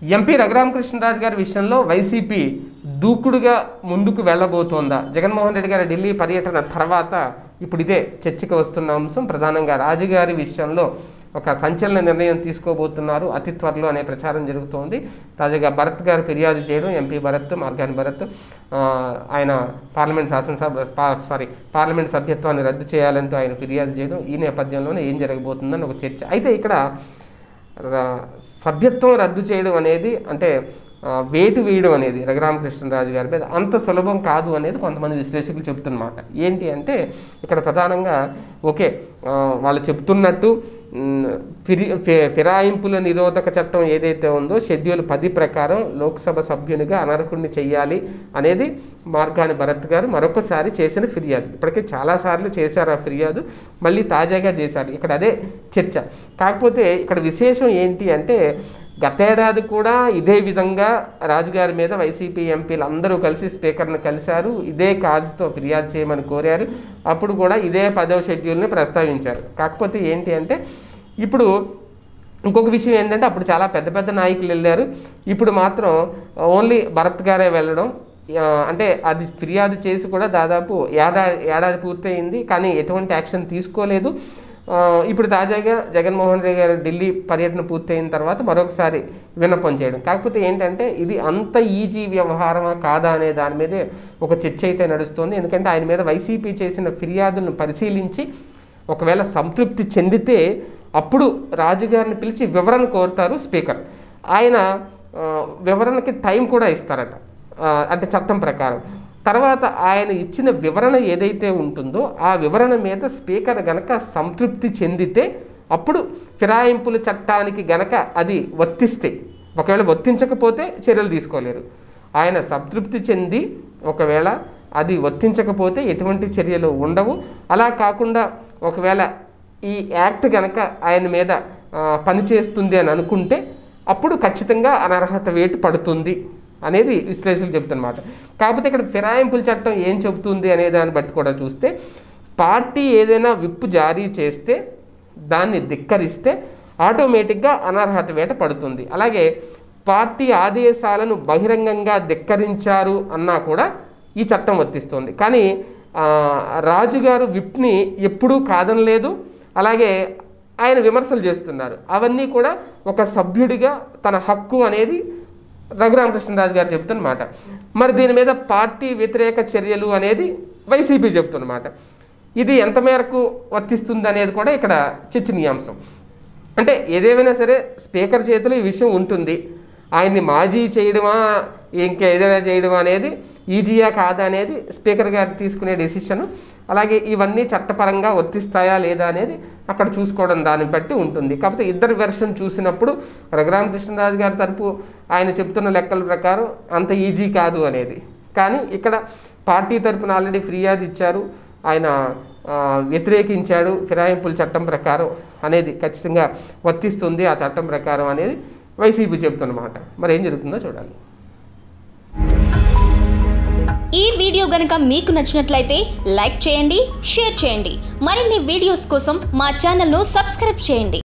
MP Raghuramakrishnaraju గారి విషయంలో YCP దూకుడుగా ముందుకు వెళ్ళబోతోందా జగన్మోహన్ రెడ్డి గారి ఢిల్లీ పర్యటన తర్వాత ఇప్పుడు ఇదే చర్చకు వస్తున్న అంశం ప్రధానంగా రాజుగారి విషయంలో ఒక సంచలన నిర్ణయం తీసుకోబోతున్నారు అతి త్వరలో అనే ప్రచారం జరుగుతోంది తాజాగా భరత్ గారు ఫిర్యాదు చేయడం ఎంపీ భరత్ మార్గాని భరత్ ఆ, ఆయన పార్లమెంట్ శాసనసభ పా- సారీ పార్లమెంట్ సభ్యత్వాన్ని రద్దు చేయాలంటూ ఆయన ఫిర్యాదు చేయడం ఈ నేపథ్యంలోనే ఏం జరగబోతుందని ఒక చర్చ అయితే ఇక్కడ ర- సభ్యత్వం రద్దు చేయడం అనేది అంటే ఆ, వేటు వేయడం అనేది రఘురామకృష్ణరాజు గారి మీద అంత సులభం కాదు అనేది కొంతమంది విశ్లేషకులు చెప్తున్నమాట ఏంటి అంటే ఇక్కడ ప్రధానంగా ఓకే ఆ, వాళ్ళు చెప్తున్నట్టు మ్, ఫిరి ఫి- ఫిరాయింపుల నిరోధక చట్టం ఏదైతే ఉందో షెడ్యూల్ పది ప్రకారం లోక్సభ సభ్యునిగా అనర్హుడిని చెయ్యాలి అనేది మార్గాని భరత్ గారు మరొకసారి చేసిన ఫిర్యాదు ఇప్పటికే చాలాసార్లు చేశారు ఆ ఫిర్యాదు మళ్ళీ తాజాగా చేశారు ఇక్కడ అదే చర్చ కాకపోతే ఇక్కడ విశేషం ఏంటి అంటే గతేడాది కూడా ఇదే విధంగా రాజుగారి మీద వైసీపీ ఎంపీలు అందరూ కలిసి స్పీకర్ని కలిశారు ఇదే కాజ్తో ఫిర్యాదు చేయమని కోరారు అప్పుడు కూడా ఇదే పదవ షెడ్యూల్ని ప్రస్తావించారు కాకపోతే ఏంటి అంటే ఇప్పుడు ఇంకొక విషయం ఏంటంటే అప్పుడు చాలా పెద్ద పెద్ద నాయకులు వెళ్ళారు ఇప్పుడు మాత్రం ఓన్లీ భరత్ గారే వెళ్ళడం ఆ, అంటే అది ఫిర్యాదు చేసి కూడా దాదాపు ఏడాది ఏడాది పూర్తయింది కానీ ఎటువంటి యాక్షన్ తీసుకోలేదు ఆ, ఇప్పుడు తాజాగా జగన్మోహన్ రెడ్డి గారి ఢిల్లీ పర్యటన పూర్తయిన తర్వాత మరొకసారి విన్నపం చేయడం కాకపోతే ఏంటంటే ఇది అంత ఈజీ వ్యవహారమా కాదా అనే దాని మీదే ఒక చర్చ అయితే నడుస్తుంది ఎందుకంటే ఆయన మీద వైసీపీ చేసిన ఫిర్యాదులను పరిశీలించి ఒకవేళ సంతృప్తి చెందితే అప్పుడు రాజుగారిని పిలిచి వివరణ కోరుతారు స్పీకర్ ఆయన ఆ, వివరణకి టైం కూడా ఇస్తారట ఆ, అంటే చట్టం ప్రకారం తర్వాత ఆయన ఇచ్చిన వివరణ ఏదైతే ఉంటుందో ఆ వివరణ మీద స్పీకర్ గనక సంతృప్తి చెందితే అప్పుడు ఫిరాయింపుల చట్టానికి గనక అది వర్తిస్తే ఒకవేళ వర్తించకపోతే చర్యలు తీసుకోలేరు ఆయన సంతృప్తి చెంది ఒకవేళ అది వర్తించకపోతే ఎటువంటి చర్యలు ఉండవు అలా కాకుండా ఒకవేళ ఈ యాక్ట్ గనక ఆయన మీద ఆ, పనిచేస్తుంది అని అనుకుంటే అప్పుడు ఖచ్చితంగా అనర్హత వేటు పడుతుంది అనేది విశ్లేషకులు చెబుతున్నమాట కాకపోతే ఇక్కడ ఫిరాయింపుల చట్టం ఏం చెబుతుంది అనే దాన్ని బట్టి కూడా చూస్తే పార్టీ ఏదైనా విప్పు జారీ చేస్తే దాన్ని ధిక్కరిస్తే ఆటోమేటిక్గా అనర్హత వేట పడుతుంది అలాగే పార్టీ ఆదేశాలను బహిరంగంగా ధిక్కరించారు అన్నా కూడా ఈ చట్టం వర్తిస్తుంది కానీ ఆ, రాజుగారు విప్ని ఎప్పుడూ కాదనలేదు అలాగే ఆయన విమర్శలు చేస్తున్నారు అవన్నీ కూడా ఒక సభ్యుడిగా తన హక్కు అనేది రఘురామకృష్ణరాజు గారు చెబుతున్నమాట మరి దీని మీద పార్టీ వ్యతిరేక చర్యలు అనేది వైసీపీ చెబుతున్నమాట ఇది ఎంత మేరకు వర్తిస్తుంది అనేది కూడా ఇక్కడ చర్చనీయాంశం అంటే ఏదేమైనా సరే స్పీకర్ చేతిలో ఈ విషయం ఉంటుంది ఆయన్ని మాజీ చేయడమా ఇంకా ఏదైనా చేయడమా అనేది ఈజీయా కాదా అనేది స్పీకర్ గారు తీసుకునే డెసిషన్ అలాగే ఇవన్నీ చట్టపరంగా వర్తిస్తాయా లేదా అనేది అక్కడ చూసుకోవడం దాన్ని బట్టి ఉంటుంది కాకపోతే ఇద్దరు వెర్షన్ చూసినప్పుడు రఘురామకృష్ణరాజు గారి తరపు ఆయన చెప్తున్న లెక్కల ప్రకారం అంత ఈజీ కాదు అనేది కానీ ఇక్కడ పార్టీ తరపున ఆల్రెడీ ఫిర్యాదు ఇచ్చారు ఆయన ఆ, వ్యతిరేకించాడు ఫిరాయింపుల చట్టం ప్రకారం అనేది ఖచ్చితంగా వర్తిస్తుంది ఆ చట్టం ప్రకారం అనేది వైసీపీ చెబుతున్నమాట మరి ఏం జరుగుతుందో చూడాలి ఈ వీడియో గనుక మీకు నచ్చినట్లయితే లైక్ చేయండి షేర్ చేయండి మరిన్ని వీడియోస్ కోసం మా ఛానల్ను సబ్స్క్రైబ్ చేయండి